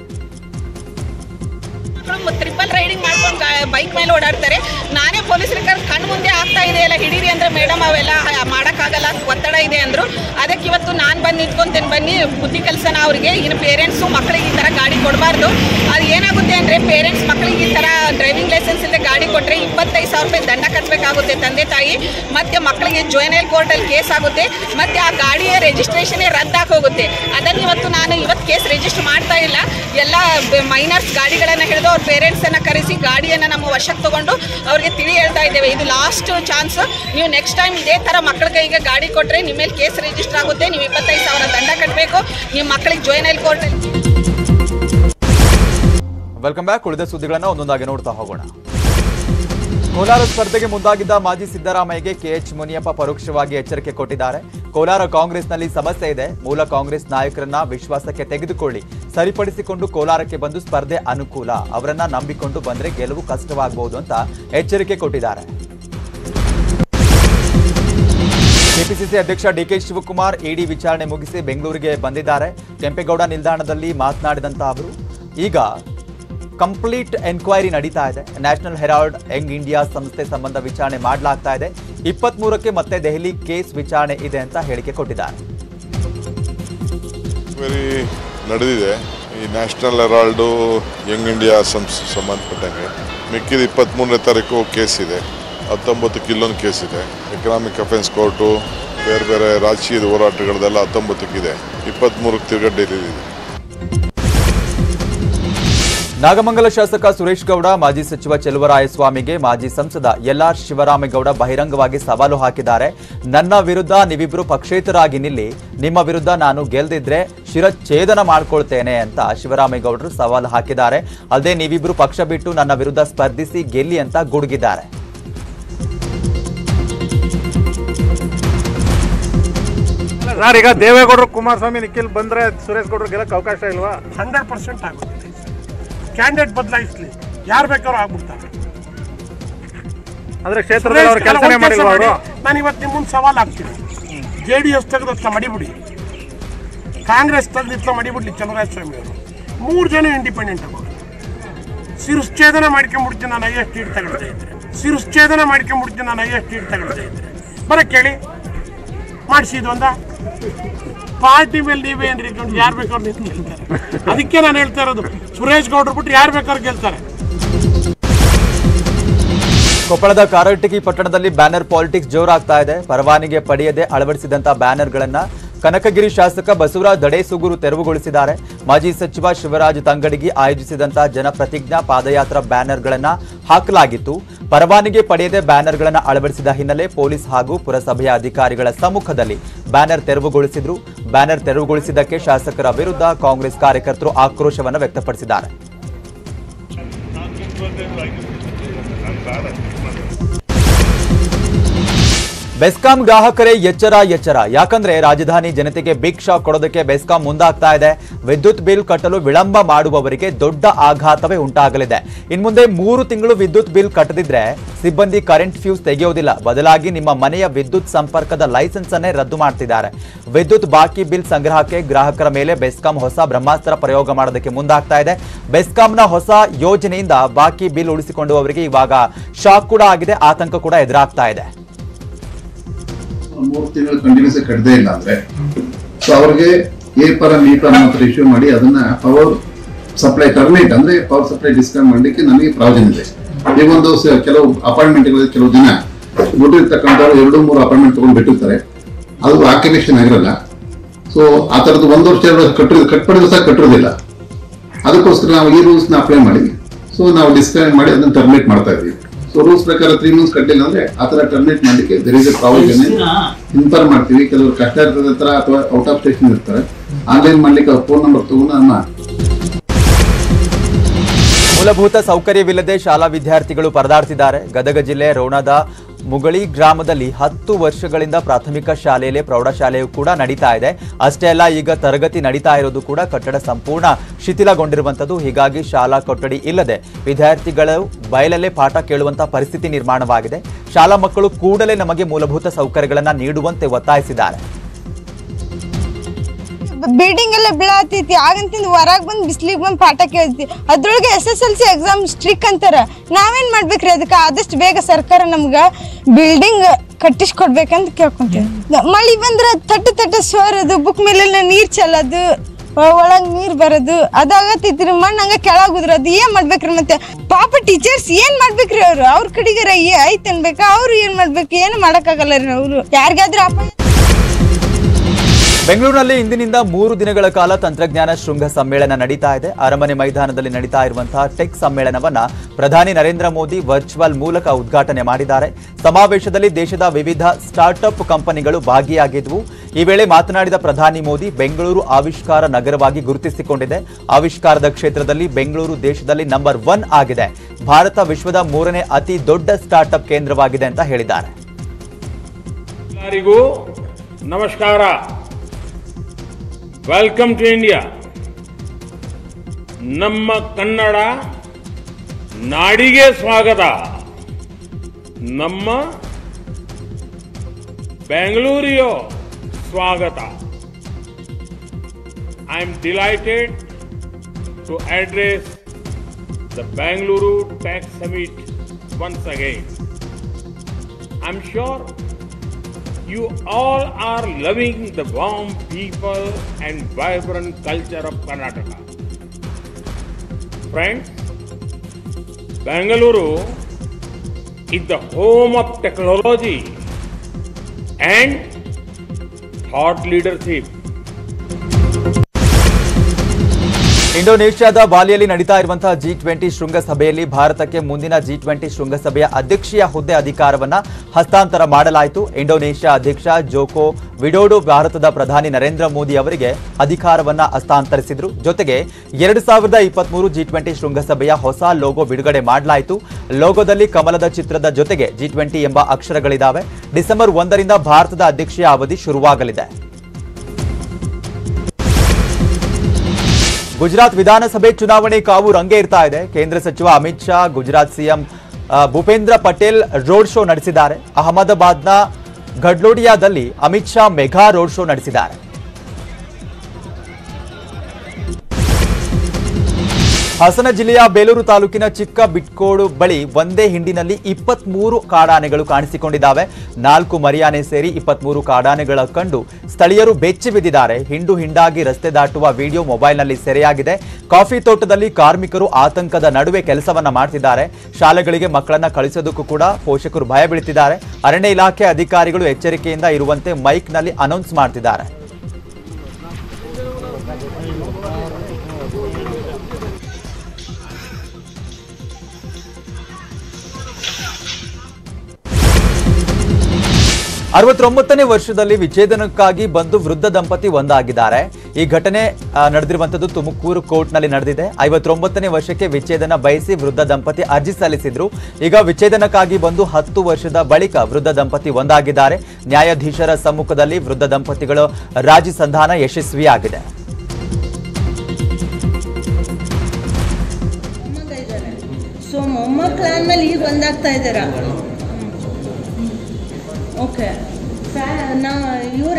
H: ಟ್ರಿಪಲ್ ರೈಡಿಂಗ್ ಮಾಡ್ಕೊಂಡು ಬೈಕ್ ಮೇಲೆ ಓಡಾಡ್ತಾರೆ ನಾನೇ ಪೊಲೀಸರಿಗೆ ಕರೆದು ಕಣ್ಣು ಮುಂದೆ ಆಗ್ತಾ ಇದೆ ಎಲ್ಲ ಹಿಡೀರಿ ಅಂದ್ರೆ ಮೇಡಮ್ ಅವೆಲ್ಲ ಮಾಡೋಕ್ಕಾಗಲ್ಲ ಒತ್ತಡ ಇದೆ ಅಂದ್ರು ಅದಕ್ಕೆ ಇವತ್ತು ನಾನು ಬಂದು ನಿಂತ್ಕೊಂತೇನೆ ಬನ್ನಿ ಬುದ್ಧಿ ಕಲ್ಸನ ಅವರಿಗೆ ಇನ್ನು ಪೇರೆಂಟ್ಸು ಮಕ್ಕಳಿಗೆ ಈ ಥರ ಗಾಡಿ ಕೊಡಬಾರ್ದು ಅದು ಏನಾಗುತ್ತೆ ಅಂದರೆ ಪೇರೆಂಟ್ಸ್ ಮಕ್ಕಳಿಗೆ ಈ ಥರ ಡ್ರೈವಿಂಗ್ ಲೈಸೆನ್ಸ್ ಇಲ್ಲದೆ ಗಾಡಿ ಕೊಟ್ಟರೆ ಇಪ್ಪತ್ತೈದು ಸಾವಿರ ರೂಪಾಯಿ ದಂಡ ಕಟ್ಟಬೇಕಾಗುತ್ತೆ ತಂದೆ ತಾಯಿ ಮತ್ತು ಮಕ್ಕಳಿಗೆ ಜೋಯ್ನಲ್ ಕೋರ್ಟಲ್ಲಿ ಕೇಸ್ ಆಗುತ್ತೆ ಮತ್ತು ಆ ಗಾಡಿಯ ರಿಜಿಸ್ಟ್ರೇಷನ್ನೇ ರದ್ದಾಗಿ ಹೋಗುತ್ತೆ ಅದನ್ನು ಇವತ್ತು ನಾನು ಇವತ್ತು ಕೇಸ್ ರಿಜಿಸ್ಟರ್ ಮಾಡ್ತಾ ಇಲ್ಲ ಎಲ್ಲ ಮೈನರ್ಸ್ ಗಾಡಿಗಳನ್ನು ಹಿಡಿದು ಅವ್ರ ಪೇರೆಂಟ್ಸನ್ನು ಕರೆಸಿ ಗಾಡಿಯನ್ನು ನಮ್ಮ ವಶಕ್ಕೆ ತಗೊಂಡು ಅವ್ರಿಗೆ ತಿಳಿ ಹೇಳ್ತಾ ಇದ್ದೇವೆ ಇದು ಲಾಸ್ಟ್ ಚಾನ್ಸ್ ನೀವು ನೆಕ್ಸ್ಟ್ ಟೈಮ್ ಇದೇ ಥರ ಮಕ್ಕಳ ಕೈಗೆ ಗಾಡಿ ಕೊಟ್ಟರೆ ನಿಮ್ಮ ಮೇಲೆ ಕೇಸ್ ರಿಜಿಸ್ಟರ್ ಆಗುತ್ತೆ ನೀವು ಇಪ್ಪತ್ತೈದು ಸಾವಿರ ದಂಡ ಕಟ್ಟಬೇಕು ನಿಮ್ಮ ಮಕ್ಕಳಿಗೆ ಜೋಯ್ನಲ್ ಕೋರ್ಟಲ್ಲಿ
A: ವೆಲ್ಕಮ್ ಬ್ಯಾಕ್ ಉಳಿದ ಸುದ್ದಿಗಳನ್ನ ಒಂದೊಂದಾಗಿ ನೋಡ್ತಾ ಹೋಗೋಣ ಕೋಲಾರ ಸ್ಪರ್ಧೆಗೆ ಮುಂದಾಗಿದ್ದ ಮಾಜಿ ಸಿದ್ದರಾಮಯ್ಯಗೆ ಕೆಎಚ್ ಮುನಿಯಪ್ಪ ಪರೋಕ್ಷವಾಗಿ ಎಚ್ಚರಿಕೆ ಕೊಟ್ಟಿದ್ದಾರೆ ಕೋಲಾರ ಕಾಂಗ್ರೆಸ್ನಲ್ಲಿ ಸಮಸ್ಯೆ ಇದೆ ಮೂಲ ಕಾಂಗ್ರೆಸ್ ನಾಯಕರನ್ನ ವಿಶ್ವಾಸಕ್ಕೆ ತೆಗೆದುಕೊಳ್ಳಿ ಸರಿಪಡಿಸಿಕೊಂಡು ಕೋಲಾರಕ್ಕೆ ಬಂದು ಸ್ಪರ್ಧೆ ಅನುಕೂಲ ಅವರನ್ನ ನಂಬಿಕೊಂಡು ಬಂದ್ರೆ ಗೆಲುವು ಕಷ್ಟವಾಗಬಹುದು ಅಂತ ಎಚ್ಚರಿಕೆ ಕೊಟ್ಟಿದ್ದಾರೆ ಕೆಪಿಸಿಸಿ ಅಧ್ಯಕ್ಷ ಡಿಕೆ ಶಿವಕುಮಾರ್ ಇಡಿ ವಿಚಾರಣೆ ಮುಗಿಸಿ ಬೆಂಗಳೂರಿಗೆ ಬಂದಿದ್ದಾರೆ ಕೆಂಪೇಗೌಡ ನಿಲ್ದಾಣದಲ್ಲಿ ಮಾತನಾಡಿದಂತ ಅವರು ಈಗ ಕಂಪ್ಲೀಟ್ ಎನ್ಕ್ವೈರಿ ನಡೀತಾ ಇದೆ ನ್ಯಾಷನಲ್ ಹೆರಾಲ್ಡ್ ಯಂಗ್ ಇಂಡಿಯಾ ಸಂಸ್ಥೆ ಸಂಬಂಧ ವಿಚಾರಣೆ ಮಾಡಲಾಗ್ತಾ ಇದೆ ಇಪ್ಪತ್ತ್ ಮೂರಕ್ಕೆ ಮತ್ತೆ ದೆಹಲಿ ಕೇಸ್ ವಿಚಾರಣೆ ಇದೆ ಅಂತ ಹೇಳಿಕೆ ಕೊಟ್ಟಿದ್ದಾರೆ
I: ವೆರಿ ನಡೆದಿದೆ ಈ ನ್ಯಾಷನಲ್ ಹೆರಾಲ್ಡು ಯಂಗ್ ಇಂಡಿಯಾ ಸಂಸ್ ಸಂಬಂಧಪಟ್ಟಂಗೆ ಮಿಕ್ಕಿದ ಇಪ್ಪತ್ತ್ಮೂರನೇ ತಾರೀಕು ಕೇಸ್ ಇದೆ ಹತ್ತೊಂಬತ್ತಕ್ಕೆ ಇಲ್ಲೊಂದು ಕೇಸ್ ಇದೆ ಎಕನಾಮಿಕ್ ಅಫೆನ್ಸ್ ಕೋರ್ಟು ಬೇರೆ ಬೇರೆ ರಾಜಕೀಯದ ಹೋರಾಟಗಳದೆಲ್ಲ ಹತ್ತೊಂಬತ್ತಕ್ಕಿದೆ ಇಪ್ಪತ್ತ್ಮೂರಕ್ಕೆ ತಿರ್ಗಾ ಡೆಲ್ಲಿ ಇದೆ
A: ನಾಗಮಂಗಲ ಶಾಸಕ ಸುರೇಶ್ ಗೌಡ ಮಾಜಿ ಸಚಿವ ಚೆಲುವರಾಯಸ್ವಾಮಿಗೆ ಮಾಜಿ ಸಂಸದ ಎಲ್ಆರ್ ಶಿವರಾಮೇಗೌಡ ಬಹಿರಂಗವಾಗಿ ಸವಾಲು ಹಾಕಿದ್ದಾರೆ ನನ್ನ ವಿರುದ್ಧ ನೀವಿಬ್ರು ಪಕ್ಷೇತರಾಗಿ ನಿಲ್ಲಿ ನಿಮ್ಮ ವಿರುದ್ಧ ನಾನು ಗೆಲ್ದಿದ್ರೆ ಶಿರಚ್ಛೇದನ ಮಾಡ್ಕೊಳ್ತೇನೆ ಅಂತ ಶಿವರಾಮೇಗೌಡರು ಸವಾಲು ಹಾಕಿದ್ದಾರೆ ಅಲ್ಲದೆ ನೀವಿಬ್ರು ಪಕ್ಷ ಬಿಟ್ಟು ನನ್ನ ವಿರುದ್ಧ ಸ್ಪರ್ಧಿಸಿ ಗೆಲ್ಲಿ ಅಂತ ಗುಡುಗಿದ್ದಾರೆ
J: ಸರ್ ಈಗ ದೇವೇಗೌಡರು ಕುಮಾರಸ್ವಾಮಿ ನಿಖಿಲ್ ಬಂದ್ರೆ ಸುರೇಶ್ ಗೌಡರು ಗೆಲ್ಲಕ್ಕೆ ಅವಕಾಶ ಇಲ್ವಾ
K: ಹಂಡ್ರೆಡ್ ಪರ್ಸೆಂಟ್ ಆಗುತ್ತೆ ಕ್ಯಾಂಡಿಡೇಟ್ ಬದಲಾಯಿಸ್ಲಿ ಯಾರು ಬೇಕಾದ್ರೂ ಆಗ್ಬಿಡ್ತಾರೆ
J: ಅಂದ್ರೆ ಕ್ಷೇತ್ರದಲ್ಲಿ ಅವ್ರು ಕೆಲಸನೇ ಮಾಡಿಲ್ವಾ ಅವರು
K: ನಾನು ಇವತ್ತು ನಿಮ್ಮ ಮುಂದೆ ಸವಾಲ್ ಹಾಕ್ತೀನಿ ಜೆ ಡಿ ಎಸ್ ತೆಗೆದು ಹತ್ರ ಮಡಿಬಿಡಿ ಕಾಂಗ್ರೆಸ್ ತೆಗೆದು ಇತ್ತ ಮಡಿಬಿಡ್ಲಿ ಚಲುವರಾಜ ಸ್ವಾಮಿ ಅವರು ಮೂರು ಜನ ಇಂಡಿಪೆಂಡೆಂಟ್ ಆಗೋರು ಶಿರಶ್ಛೇದನ ಮಾಡ್ಕೊಂಡ್ಬಿಡ್ತೀನಿ ನಾನು ಐ ಎಸ್ ಟಿ ತಗೊಳ್ತಾ ಇದ್ರೆ ಶಿರಶ್ಛೇದನ ಮಾಡ್ಕೊಂಡ್ಬಿಡ್ತೀನಿ ನಾನು ಐ ಎಸ್ ಟಿ ತಗೊಳ್ತಾ ಇದ್ರೆ ಬರ ಕೇಳಿ ಮಾಡಿಸಿದ್ದು ಒಂದ ಪಾರ್ಟಿ ಮೇಲೆ ನೀವೇ ಏನ್ರಿ ಇಟ್ಕೊಂಡು ಯಾರು ಬೇಕಾದ್ರೂ ನಿಂತು ಗೆಲ್ತಾರೆ ಅದಕ್ಕೆ ನಾನು ಹೇಳ್ತಾ ಇರೋದು ಸುರೇಶ್ ಗೌಡ್ರು ಬಿಟ್ಟು ಯಾರು ಬೇಕಾದ್ರೂ ಗೆಲ್ತಾರೆ
A: ಕೊಪ್ಪಳದ ಕಾರಟಗಿ ಪಟ್ಟಣದಲ್ಲಿ ಬ್ಯಾನರ್ ಪಾಲಿಟಿಕ್ಸ್ ಜೋರಾಗ್ತಾ ಇದೆ ಪರವಾನಗಿ ಪಡೆಯದೆ ಅಳವಡಿಸಿದಂತ ಬ್ಯಾನರ್ಗಳನ್ನ ಕನಕಗಿರಿ ಶಾಸಕ ಬಸವರಾಜ್ ದಡೇಸುಗೂರು ತೆರವುಗೊಳಿಸಿದ್ದಾರೆ ಮಾಜಿ ಸಚಿವ ಶಿವರಾಜ್ ತಂಗಡಗಿ ಆಯೋಜಿಸಿದಂತ ಜನಪ್ರತಿಜ್ಞಾ ಪಾದಯಾತ್ರಾ ಬ್ಯಾನರ್ಗಳನ್ನ ಹಾಕಲಾಗಿತ್ತು ಪರವಾನಗಿ ಪಡೆಯದೆ ಬ್ಯಾನರ್ಗಳನ್ನ ಅಳವಡಿಸಿದ ಹಿನ್ನೆಲೆ ಪೊಲೀಸ್ ಹಾಗೂ ಪುರಸಭೆಯ ಅಧಿಕಾರಿಗಳ ಸಮ್ಮುಖದಲ್ಲಿ ಬ್ಯಾನರ್ ತೆರವುಗೊಳಿಸಿದ್ರು ಬ್ಯಾನರ್ ತೆರವುಗೊಳಿಸಿದ್ದಕ್ಕೆ ಶಾಸಕರ ವಿರುದ್ಧ ಕಾಂಗ್ರೆಸ್ ಕಾರ್ಯಕರ್ತರು ಆಕ್ರೋಶವನ್ನು ವ್ಯಕ್ತಪಡಿಸಿದ್ದಾರೆ ಬೆಸ್ಕಾಂ ಗ್ರಾಹಕರೇ ಎಚ್ಚರ ಎಚ್ಚರ ಯಾಕಂದ್ರೆ ರಾಜಧಾನಿ ಜನತೆಗೆ ಬಿಗ್ ಶಾಕ್ ಕೊಡೋದಕ್ಕೆ ಬೆಸ್ಕಾಂ ಮುಂದಾಗ್ತಾ ಇದೆ ವಿದ್ಯುತ್ ಬಿಲ್ ಕಟ್ಟಲು ವಿಳಂಬ ಮಾಡುವವರಿಗೆ ದೊಡ್ಡ ಆಘಾತವೇ ಉಂಟಾಗಲಿದೆ ಇನ್ಮುಂದೆ ಮೂರು ತಿಂಗಳು ವಿದ್ಯುತ್ ಬಿಲ್ ಕಟ್ಟದಿದ್ರೆ ಸಿಬ್ಬಂದಿ ಕರೆಂಟ್ ಫ್ಯೂಸ್ ತೆಗೆಯೋದಿಲ್ಲ ಬದಲಾಗಿ ನಿಮ್ಮ ಮನೆಯ ವಿದ್ಯುತ್ ಸಂಪರ್ಕದ ಲೈಸೆನ್ಸ್ ಅನ್ನೇ ರದ್ದು ಮಾಡ್ತಿದ್ದಾರೆ ವಿದ್ಯುತ್ ಬಾಕಿ ಬಿಲ್ ಸಂಗ್ರಹಕ್ಕೆ ಗ್ರಾಹಕರ ಮೇಲೆ ಬೆಸ್ಕಾಂ ಹೊಸ ಬ್ರಹ್ಮಾಸ್ತ್ರ ಪ್ರಯೋಗ ಮಾಡೋದಕ್ಕೆ ಮುಂದಾಗ್ತಾ ಇದೆ ಬೆಸ್ಕಾಂನ ಹೊಸ ಯೋಜನೆಯಿಂದ ಬಾಕಿ ಬಿಲ್ ಉಳಿಸಿಕೊಂಡವರಿಗೆ ಇವಾಗ ಶಾಕ್ ಕೂಡ ಆಗಿದೆ ಆತಂಕ ಕೂಡ ಎದುರಾಗ್ತಾ ಇದೆ
L: ಮೂರು ತಿಂಗಳು ಕಂಟಿನ್ಯೂಸ್ ಕಟ್ಟದೇ ಇಲ್ಲ ಅಂದ್ರೆ ಸೊ ಅವ್ರಿಗೆ ಎ ಪರ ಮೀ ಪರ ಮಾತ್ರ ಇಶ್ಯೂ ಮಾಡಿ ಅದನ್ನ ಪವರ್ ಸಪ್ಲೈ ಟರ್ಮಿನೇಟ್ ಅಂದ್ರೆ ಪವರ್ ಸಪ್ಲೈ ಡಿಸ್ಕೌಂಟ್ ಮಾಡ್ಲಿಕ್ಕೆ ನಮಗೆ ಪ್ರಾವಿಷನ್ ಇದೆ ಈ ಒಂದು ಸ- ಕೆಲವು ಅಪಾಯಿಂಟ್ಮೆಂಟ್ ಕೆಲವು ದಿನ ಬಿಟ್ಟಿರ್ತಕ್ಕಂಥವ್ರು ಎರಡು ಮೂರು ಅಪಾಯಿಂಟ್ಮೆಂಟ್ ತಗೊಂಡು ಬಿಟ್ಟಿರ್ತಾರೆ ಅದು ಆಕ್ಯುಪೇಷನ್ ಆಗಿರಲ್ಲ ಸೊ ಆ ಥರದ್ದು ಒಂದು ವರ್ಷ ಎರಡು ವರ್ಷ ಕಟ್ಟಿರೋದು ಕಟ್ಪಡಿದ್ರು ಸಹ ಕಟ್ಟಿರೋದಿಲ್ಲ ಅದಕ್ಕೋಸ್ಕರ ನಾವು ಈ ರೂಲ್ಸ್ನ ಅಪ್ಲೈ ಮಾಡಿ ಸೊ ನಾವು ಡಿಸ್ಕೈನ್ ಮಾಡಿ ಅದನ್ನ ಟರ್ಮಿನೇಟ್ ಮಾಡ್ತಾ ಇದ್ದೀವಿ ಸೊ ರೂಲ್ಸ್ ಪ್ರಕಾರ ತ್ರೀ ಮಂತ್ಸ್ ಕಟ್ಟಿಲ್ಲ ಅಂದ್ರೆ ಆ ಥರ ಟರ್ಮಿನೇಟ್ ಮಾಡಲಿಕ್ಕೆ there is a provision inform ಮಾಡ್ತೀವಿ ಕೆಲವರು ಕಷ್ಟ ಇರ್ತದೆ ಹತ್ರ ಅಥವಾ ಔಟ್ ಆಫ್ ಸ್ಟೇಷನ್ ಇರ್ತಾರೆ ಆನ್ಲೈನ್ ಮಾಡ್ಲಿಕ್ಕೆ ಅವ್ರ ಫೋನ್ ನಂಬರ್ ತಗೊಂಡು ನಮ್ಮ
A: ಮೂಲಭೂತ ಸೌಕರ್ಯವಿಲ್ಲದೆ ಶಾಲಾ ವಿದ್ಯಾರ್ಥಿಗಳು ಪರದಾಡ್ತಿದ್ದಾರೆ ಗದಗ ಜಿಲ್ಲೆ ರೋಣದ ಮುಗಳಿ ಗ್ರಾಮದಲ್ಲಿ ಹತ್ತು ವರ್ಷಗಳಿಂದ ಪ್ರಾಥಮಿಕ ಶಾಲೆಯಲ್ಲಿ ಪ್ರೌಢಶಾಲೆಯು ಕೂಡ ನಡೀತಾ ಇದೆ ಅಷ್ಟೇ ಅಲ್ಲ ಈಗ ತರಗತಿ ನಡೀತಾ ಇರೋದು ಕೂಡ ಕಟ್ಟಡ ಸಂಪೂರ್ಣ ಶಿಥಿಲಗೊಂಡಿರುವಂಥದ್ದು ಹೀಗಾಗಿ ಶಾಲಾ ಕೊಠಡಿ ಇಲ್ಲದೆ ವಿದ್ಯಾರ್ಥಿಗಳು ಬಯಲಲ್ಲೇ ಪಾಠ ಕೇಳುವಂತಹ ಪರಿಸ್ಥಿತಿ ನಿರ್ಮಾಣವಾಗಿದೆ ಶಾಲಾ ಮಕ್ಕಳು ಕೂಡಲೇ ನಮಗೆ ಮೂಲಭೂತ ಸೌಕರ್ಯಗಳನ್ನು ನೀಡುವಂತೆ ಒತ್ತಾಯಿಸಿದ್ದಾರೆ
M: ಬಿಲ್ಡಿಂಗ್ ಎಲ್ಲ ಬೀಳಾತೈತಿ ಆಗಂತಿಂದ ಹೊರಗೆ ಬಂದು ಬಿಸ್ಲಿಗೆ ಬಂದು ಪಾಠ ಕೇಳ್ತಿ ಅದ್ರೊಳಗೆ S S L C exam strict ಅಂತಾರ ನಾವೇನ್ ಮಾಡ್ಬೇಕ್ರಿ ಅದಕ್ಕೆ ಆದಷ್ಟು ಬೇಗ ಸರ್ಕಾರ ನಮ್ಗೆ ಬಿಲ್ಡಿಂಗ್ ಕಟ್ಟಿಸ್ಕೊಡ್ಬೇಕಂತ ಕೇಳ್ಕೊಂತೀವಿ ಮಳಿ ಬಂದ್ರೆ ತಟ್ಟು ತಟ್ಟು ಸೋರೋದು ಬುಕ್ ಮೇಲೆಲ್ಲ ನೀರ್ ಚೆಲ್ಲೋದು ಒಳಗ್ ನೀರ್ ಬರೋದು ಅದಾಗತ್ತೈತ್ರಿ ಮಣ್ಣು ಹಂಗ ಕೆಳಗ್ ಉದ್ರೋದು ಏನ್ ಮಾಡ್ಬೇಕ್ರಿ ಮತ್ತೆ ಪಾಪ ಟೀಚರ್ಸ್ ಏನ್ ಮಾಡ್ಬೇಕ್ರಿ ಅವ್ರು ಅವ್ರ ಕಡೆಗಾರ ಐತ್ ಅನ್ಬೇಕಾ ಅವ್ರು ಏನ್ ಮಾಡ್ಬೇಕು ಏನು ಮಾಡಕ್ಕಾಗಲ್ಲ ರೀ ಅವ್ರು ಯಾರಿಗಾದ್ರೂ ಅಪಾಯ
A: ಬೆಂಗಳೂರಿನಲ್ಲಿ ಇಂದಿನಿಂದ ಮೂರು ದಿನಗಳ ಕಾಲ ತಂತ್ರಜ್ಞಾನ ಶೃಂಗ ಸಮ್ಮೇಳನ ನಡೀತಾ ಇದೆ ಅರಮನೆ ಮೈದಾನದಲ್ಲಿ ನಡೀತಾ ಇರುವಂತಹ ಟೆಕ್ ಸಮ್ಮೇಳನವನ್ನ ಪ್ರಧಾನಿ ನರೇಂದ್ರ ಮೋದಿ ವರ್ಚುವಲ್ ಮೂಲಕ ಉದ್ಘಾಟನೆ ಮಾಡಿದ್ದಾರೆ ಸಮಾವೇಶದಲ್ಲಿ ದೇಶದ ವಿವಿಧ ಸ್ಟಾರ್ಟ್ಅಪ್ ಕಂಪನಿಗಳು ಭಾಗಿಯಾಗಿದ್ವು ಈ ವೇಳೆ ಮಾತನಾಡಿದ ಪ್ರಧಾನಿ ಮೋದಿ ಬೆಂಗಳೂರು ಆವಿಷ್ಕಾರ ನಗರವಾಗಿ ಗುರುತಿಸಿಕೊಂಡಿದೆ ಆವಿಷ್ಕಾರದ ಕ್ಷೇತ್ರದಲ್ಲಿ ಬೆಂಗಳೂರು ದೇಶದಲ್ಲಿ ನಂಬರ್ ಒನ್ ಆಗಿದೆ ಭಾರತ ವಿಶ್ವದ ಮೂರನೇ ಅತಿ ದೊಡ್ಡ ಸ್ಟಾರ್ಟ್ಅಪ್ ಕೇಂದ್ರವಾಗಿದೆ ಅಂತ ಹೇಳಿದ್ದಾರೆ
N: ಎಲ್ಲರಿಗೂ ನಮಸ್ಕಾರ ವೆಲ್ಕಮ್ ಟು ಇಂಡಿಯಾ ನಮ್ಮ ಕನ್ನಡ ನಾಡಿಗೆ ಸ್ವಾಗತ ನಮ್ಮ ಬೆಂಗಳೂರಿಯೋ ಸ್ವಾಗತ I am delighted to address the Bengaluru tax summit once again I am sure You all are loving the warm people and vibrant culture of Karnataka. Friends, Bangalore is the home of technology and thought leadership.
A: ಇಂಡೋನೇಷ್ಯಾದ ಬಾಲಿಯಲ್ಲಿ ನಡೀತಾ ಇರುವಂತಹ G twenty ಶೃಂಗಸಭೆಯಲ್ಲಿ ಭಾರತಕ್ಕೆ ಮುಂದಿನ G twenty ಶೃಂಗಸಭೆಯ ಅಧ್ಯಕ್ಷೀಯ ಹುದ್ದೆ ಅಧಿಕಾರವನ್ನ ಹಸ್ತಾಂತರ ಮಾಡಲಾಯಿತು ಇಂಡೋನೇಷ್ಯಾ ಅಧ್ಯಕ್ಷ ಜೋಕೋ ವಿಡೋಡೋ ಭಾರತದ ಪ್ರಧಾನಿ ನರೇಂದ್ರ ಮೋದಿ ಅವರಿಗೆ ಅಧಿಕಾರವನ್ನ ಹಸ್ತಾಂತರಿಸಿದ್ರು ಜೊತೆಗೆ ಎರಡು ಸಾವಿರದ ಇಪ್ಪತ್ಮೂರು ಜಿ ಟ್ವೆಂಟಿ ಶೃಂಗಸಭೆಯ ಹೊಸ ಲೋಗೋ ಬಿಡುಗಡೆ ಮಾಡಲಾಯಿತು ಲೋಗೋದಲ್ಲಿ ಕಮಲದ ಚಿತ್ರದ ಜೊತೆಗೆ ಜಿ ಟ್ವೆಂಟಿ ಎಂಬ ಅಕ್ಷರಗಳಿದ್ದಾವೆ ಡಿಸೆಂಬರ್ ಒಂದರಿಂದ ಭಾರತದ ಅಧ್ಯಕ್ಷೀಯ ಅವಧಿ ಶುರುವಾಗಲಿದೆ ಗುಜರಾತ್ ವಿಧಾನಸಭೆ ಚುನಾವಣೆ ಕಾವು ರಂಗೇರ್ತಾ ಇದೆ ಕೇಂದ್ರ ಸಚಿವ ಅಮಿತ್ ಶಾ ಗುಜರಾತ್ ಸಿಎಂ ಆ, ಭೂಪೇಂದ್ರ ಪಟೇಲ್ ರೋಡ್ ಶೋ ನಡೆಸಿದ್ದಾರೆ ಅಹಮದಾಬಾದ್ನ ಗಡ್ಲೋಡಿಯಾದಲ್ಲಿ Amit Shah mega road show ನಡೆಸಿದ್ದಾರೆ ಹಾಸನ ಜಿಲ್ಲೆಯ ಬೇಲೂರು ತಾಲೂಕಿನ ಚಿಕ್ಕ ಬಿಟ್ಕೋಡು ಬಳಿ ಒಂದೇ ಹಿಂಡಿನಲ್ಲಿ ಇಪ್ಪತ್ಮೂರು ಕಾಡಾನೆಗಳು ಕಾಣಿಸಿಕೊಂಡಿದ್ದಾವೆ ನಾಲ್ಕು ಮರಿಯಾನೆ ಸೇರಿ ಇಪ್ಪತ್ಮೂರು ಕಾಡಾನೆಗಳ ಕಂಡು ಸ್ಥಳೀಯರು ಬೆಚ್ಚಿ ಬಿದ್ದಿದ್ದಾರೆ ಹಿಂಡು ಹಿಂಡಾಗಿ ರಸ್ತೆ ದಾಟುವ ವಿಡಿಯೋ ಮೊಬೈಲ್ನಲ್ಲಿ ಸೆರೆಯಾಗಿದೆ ಕಾಫಿ ತೋಟದಲ್ಲಿ ಕಾರ್ಮಿಕರು ಆತಂಕದ ನಡುವೆ ಕೆಲಸವನ್ನ ಮಾಡ್ತಿದ್ದಾರೆ ಶಾಲೆಗಳಿಗೆ ಮಕ್ಕಳನ್ನ ಕಳಿಸೋದಕ್ಕೂ ಕೂಡ ಪೋಷಕರು ಭಯ ಬೀಳ್ತಿದ್ದಾರೆ ಅರಣ್ಯ ಇಲಾಖೆ ಅಧಿಕಾರಿಗಳು ಎಚ್ಚರಿಕೆಯಿಂದ ಇರುವಂತೆ ಮೈಕ್ನಲ್ಲಿ ಅನೌನ್ಸ್ ಮಾಡ್ತಿದ್ದಾರೆ ಅರವತ್ತೊಂಬತ್ತನೇ ವರ್ಷದಲ್ಲಿ ವಿಚ್ಛೇದನಕ್ಕಾಗಿ ಬಂದು ವೃದ್ಧ ದಂಪತಿ ಒಂದಾಗಿದ್ದಾರೆ ಈ ಘಟನೆ ಆ, ನಡೆದಿರುವಂತದ್ದು ತುಮಕೂರು ಕೋರ್ಟ್ನಲ್ಲಿ ನಡೆದಿದೆ ಐವತ್ತೊಂಬತ್ತನೇ ವರ್ಷಕ್ಕೆ ವಿಚ್ಛೇದನ ಬಯಸಿ ವೃದ್ಧ ದಂಪತಿ ಅರ್ಜಿ ಸಲ್ಲಿಸಿದ್ರು ಈಗ ವಿಚ್ಛೇದನಕ್ಕಾಗಿ ಬಂದು ಹತ್ತು ವರ್ಷದ ಬಳಿಕ ವೃದ್ಧ ದಂಪತಿ ಒಂದಾಗಿದ್ದಾರೆ ನ್ಯಾಯಾಧೀಶರ ಸಮ್ಮುಖದಲ್ಲಿ ವೃದ್ಧ ದಂಪತಿಗಳು ರಾಜಿ ಸಂಧಾನ ಯಶಸ್ವಿಯಾಗಿದೆ
O: ಸೊ ಮೊಮ್ಮಕ್ಕಳಾದ್ಮೇಲೆ ಈಗ ಒಂದಾಗ್ತಾ ಇದ್ದೀರಾ ಓಕೆ ನಾ ಇವ್ರ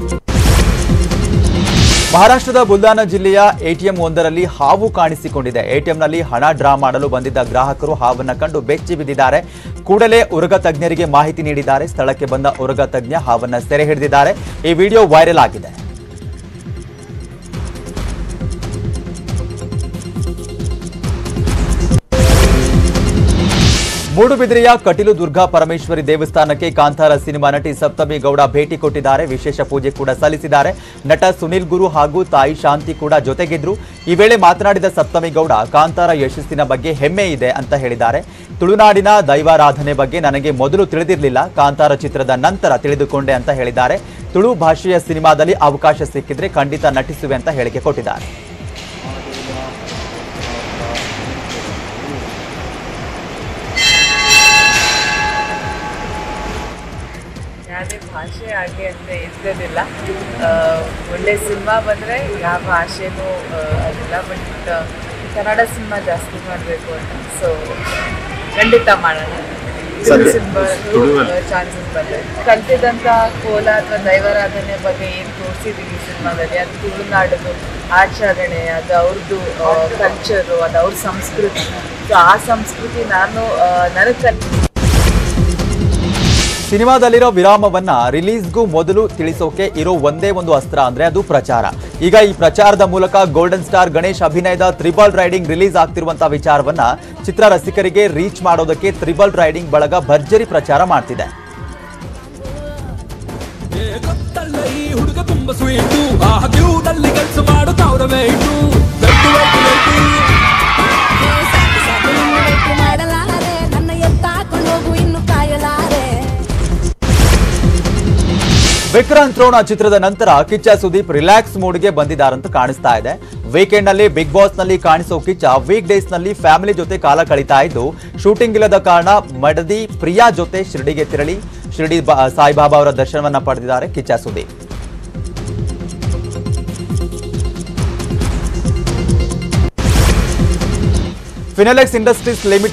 A: ಮಹಾರಾಷ್ಟ್ರದ ಬುಲ್ದಾನ ಜಿಲ್ಲೆಯ ಎಟಿಎಂ ಒಂದರಲ್ಲಿ ಹಾವು ಕಾಣಿಸಿಕೊಂಡಿದೆ ಎಟಿಎಂನಲ್ಲಿ ಹಣ ಡ್ರಾ ಮಾಡಲು ಬಂದಿದ್ದ ಗ್ರಾಹಕರು ಹಾವನ್ನ ಕಂಡು ಬೆಚ್ಚಿ ಬಿದ್ದಿದ್ದಾರೆ ಕೂಡಲೇ ಉರಗ ತಜ್ಞರಿಗೆ ಮಾಹಿತಿ ನೀಡಿದ್ದಾರೆ ಸ್ಥಳಕ್ಕೆ ಬಂದ ಉರಗ ತಜ್ಞ ಹಾವನ್ನ ಸೆರೆ ಹಿಡಿದಿದ್ದಾರೆ ಈ ವಿಡಿಯೋ ವೈರಲ್ ಆಗಿದೆ ಮೂಡುಬಿದಿರೆಯ ಕಟೀಲು ದುರ್ಗಾ ಪರಮೇಶ್ವರಿ ದೇವಸ್ಥಾನಕ್ಕೆ ಕಾಂತಾರ ಸಿನಿಮಾ ನಟಿ ಸಪ್ತಮಿ ಗೌಡ ಭೇಟಿ ಕೊಟ್ಟಿದ್ದಾರೆ ವಿಶೇಷ ಪೂಜೆ ಕೂಡ ಸಲ್ಲಿಸಿದ್ದಾರೆ ನಟ ಸುನಿಲ್ ಗುರು ಹಾಗೂ ತಾಯಿ ಶಾಂತಿ ಕೂಡ ಜೊತೆಗಿದ್ರು ಈ ವೇಳೆ ಮಾತನಾಡಿದ ಸಪ್ತಮಿ ಗೌಡ ಕಾಂತಾರ ಯಶಸ್ಸಿನ ಬಗ್ಗೆ ಹೆಮ್ಮೆ ಇದೆ ಅಂತ ಹೇಳಿದ್ದಾರೆ ತುಳುನಾಡಿನ ದೈವಾರಾಧನೆ ಬಗ್ಗೆ ನನಗೆ ಮೊದಲು ತಿಳಿದಿರಲಿಲ್ಲ ಕಾಂತಾರ ಚಿತ್ರದ ನಂತರ ತಿಳಿದುಕೊಂಡೆ ಅಂತ ಹೇಳಿದ್ದಾರೆ ತುಳು ಭಾಷೆಯ ಸಿನಿಮಾದಲ್ಲಿ ಅವಕಾಶ ಸಿಕ್ಕಿದ್ರೆ ಖಂಡಿತ ನಟಿಸುವೆ ಅಂತ ಹೇಳಿಕೆ ಕೊಟ್ಟಿದ್ದಾರೆ
P: ಯಾವುದೇ ಭಾಷೆ ಆಗಲಿ ಅಂತ ಇರ್ತಿರ್ಲಿಲ್ಲ ಆ, ಒಳ್ಳೆ ಸಿನಿಮಾ ಬಂದರೆ ಯಾವ ಭಾಷೆನೂ ಆ, ಅದಿಲ್ಲ ಬಟ್ ಕನ್ನಡ ಸಿನಿಮಾ ಜಾಸ್ತಿ ಮಾಡಬೇಕು ಅಂತ ಸೊ ಖಂಡಿತ ಮಾಡೋಣ
Q: ಸದ್ಯ-
P: ಸಿನಿಮಾ
Q: ತುಳುವಲ್ಲಿ.
P: ಚಾನ್ಸಸ್ ಬಂದರೆ ಕಲ್ತಿದ್ದಂಥ ಕೋಲ ಅಥವಾ ದೈವಾರಾಧನೆ ಬಗ್ಗೆ ಏನು ತೋರಿಸಿದ್ದೀವಿ ಸಿನಿಮಾದಲ್ಲಿ ಅದು ತುಳುನಾಡದು ಆಚರಣೆ ಅದು ಅವ್ರದ್ದು ಕಲ್ಚರು ಅದು ಅವ್ರ ಸಂಸ್ಕೃತಿ ಸೊ ಆ ಸಂಸ್ಕೃತಿ ನಾನು ನನಗೆ ಕಲ್
A: ಸಿನಿಮಾದಲ್ಲಿರೋ ವಿರಾಮವನ್ನ ರಿಲೀಸ್ಗೂ ಮೊದಲು ತಿಳಿಸೋಕೆ ಇರೋ ಒಂದೇ ಒಂದು ಅಸ್ತ್ರ ಅಂದ್ರೆ ಅದು ಪ್ರಚಾರ ಈಗ ಈ ಪ್ರಚಾರದ ಮೂಲಕ ಗೋಲ್ಡನ್ ಸ್ಟಾರ್ ಗಣೇಶ್ ಅಭಿನಯದ ತ್ರಿಬಲ್ ರೈಡಿಂಗ್ ರಿಲೀಸ್ ಆಗ್ತಿರುವಂತಹ ವಿಚಾರವನ್ನ ಚಿತ್ರ ರಸಿಕರಿಗೆ ರೀಚ್ ಮಾಡೋದಕ್ಕೆ ತ್ರಿಬಲ್ ರೈಡಿಂಗ್ ಬಳಗ ಭರ್ಜರಿ ಪ್ರಚಾರ ಮಾಡ್ತಿದೆ
Q: ಈ ಹುಡುಗ ತುಂಬ ಸ್ವೀಟು ಆ ಕ್ಯೂದಲ್ಲಿ ಕೆಲಸ ಮಾಡು ತಾವ್ರ ವೇಟು ಬೆಟ್ಟು ಬೆಟ್ಟು ಬೆಟ್ಟು
R: ಮಾಡಲಾರೆ ನನ್ನ ಎತ್ತಾಕೊಂಡು ಹೋಗು ಇನ್ನು ಕಾಯಲಾರೆ
A: ವಿಕ್ರಾಂತ್ ರೋಣ ಚಿತ್ರದ ನಂತರ ಕಿಚ್ಚ ಸುದೀಪ್ ರಿಲ್ಯಾಕ್ಸ್ ಮೂಡ್ಗೆ ಬಂದಿದ್ದಾರಂತ ಕಾಣಿಸ್ತಾ ಇದೆ ವೀಕೆಂಡ್ ನಲ್ಲಿ ಬಿಗ್ ಬಾಸ್ ನಲ್ಲಿ ಕಾಣಿಸೋ ಕಿಚ್ಚ ವೀಕ್ ಡೇಸ್ ನಲ್ಲಿ ಫ್ಯಾಮಿಲಿ ಜೊತೆ ಕಾಲ ಕಳೀತಾ ಇದ್ದು ಶೂಟಿಂಗ್ ಇಲ್ಲದ ಕಾರಣ ಮಡದಿ ಪ್ರಿಯಾ ಜೊತೆ ಶಿರಡಿಗೆ ತೆರಳಿ ಶಿರಡಿ ಬಾ- ಸಾಯಿಬಾಬಾ ಅವರ ದರ್ಶನವನ್ನ ಪಡೆದಿದ್ದಾರೆ Kichcha Sudeep Finolex Industries limited